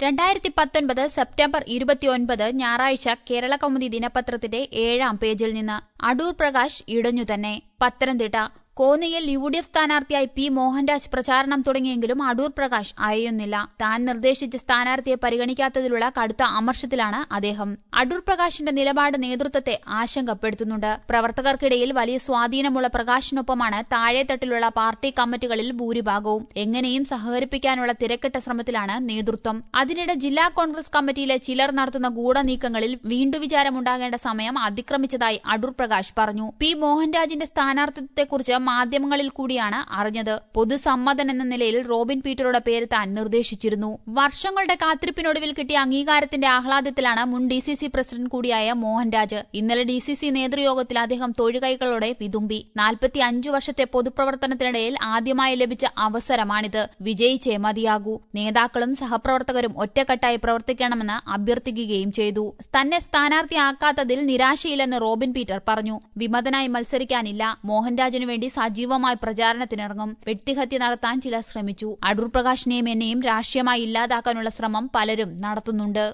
രണ്ടായിരത്തി പത്തൊൻപത് സെപ്റ്റംബർ ഇരുപത്തിയൊൻപത് ഞായറാഴ്ച കേരള കൗമുദി ദിനപത്രത്തിന്റെ ഏഴാം പേജിൽ നിന്ന് അടൂർ പ്രകാശ് ഇടഞ്ഞു തന്നെ പത്തനംതിട്ട കോന്നിയിൽ യു ഡി എഫ് സ്ഥാനാർത്ഥിയായി പി മോഹൻരാജ് പ്രചാരണം തുടങ്ങിയെങ്കിലും അടൂർ പ്രകാശ് അയയുന്നില്ല താൻ നിർദ്ദേശിച്ച സ്ഥാനാർത്ഥിയെ പരിഗണിക്കാത്തതിലുള്ള കടുത്ത അമർഷത്തിലാണ് അദ്ദേഹം അടൂർ പ്രകാശിന്റെ നിലപാട് നേതൃത്വത്തെ ആശങ്കപ്പെടുത്തുന്നുണ്ട് പ്രവർത്തകർക്കിടയിൽ വലിയ സ്വാധീനമുള്ള പ്രകാശിനൊപ്പമാണ് താഴെത്തട്ടിലുള്ള പാർട്ടി കമ്മിറ്റികളിൽ ഭൂരിഭാഗവും എങ്ങനെയും സഹകരിപ്പിക്കാനുള്ള തിരക്കിട്ട ശ്രമത്തിലാണ് നേതൃത്വം അതിനിടെ ജില്ലാ കോൺഗ്രസ് കമ്മിറ്റിയിലെ ചിലർ നടത്തുന്ന ഗൂഢനീക്കങ്ങളിൽ വീണ്ടുവിചാരമുണ്ടാകേണ്ട സമയം അതിക്രമിച്ചതായി അടൂർ പ്രകാശ് പറഞ്ഞു പി മോഹൻരാജിന്റെ സ്ഥാനാർത്ഥിത്വത്തെക്കുറിച്ച് മാധ്യമങ്ങളിൽ കൂടിയാണ് അറിഞ്ഞത് പൊതുസമ്മതൻ എന്ന നിലയിൽ റോബിൻ പീറ്ററുടെ പേര് താൻ നിർദ്ദേശിച്ചിരുന്നു വർഷങ്ങളുടെ കാത്തിരിപ്പിനൊടുവിൽ കിട്ടിയ അംഗീകാരത്തിന്റെ ആഹ്ലാദത്തിലാണ് മുൻ ഡി സി സി പ്രസിഡന്റ് കൂടിയായ മോഹൻരാജ് ഇന്നലെ ഡി സി സി നേതൃയോഗത്തിൽ അദ്ദേഹം തൊഴുകൈകളോടെ വിതുമ്പി നാൽപ്പത്തി അഞ്ചു വർഷത്തെ പൊതുപ്രവർത്തനത്തിനിടയിൽ ആദ്യമായി ലഭിച്ച അവസരമാണിത് വിജയിച്ചേ മതിയാകൂ നേതാക്കളും സഹപ്രവർത്തകരും ഒറ്റക്കെട്ടായി പ്രവർത്തിക്കണമെന്ന് അഭ്യർത്ഥിക്കുകയും ചെയ്തു തന്നെ സ്ഥാനാർത്ഥിയാക്കാത്തതിൽ നിരാശയില്ലെന്ന് റോബിൻ പീറ്റർ പറഞ്ഞു വിമതനായി മത്സരിക്കാനില്ല മോഹൻരാജിനു വേണ്ടി സജീവമായി പ്രചാരണത്തിനിറങ്ങും വ്യക്തിഹത്യ നടത്താൻ ചിലർ ശ്രമിച്ചു അടൂർ പ്രകാശിനെയും എന്നെയും രാഷ്ട്രീയമായി ഇല്ലാതാക്കാനുള്ള ശ്രമം പലരും നടത്തുന്നുണ്ട്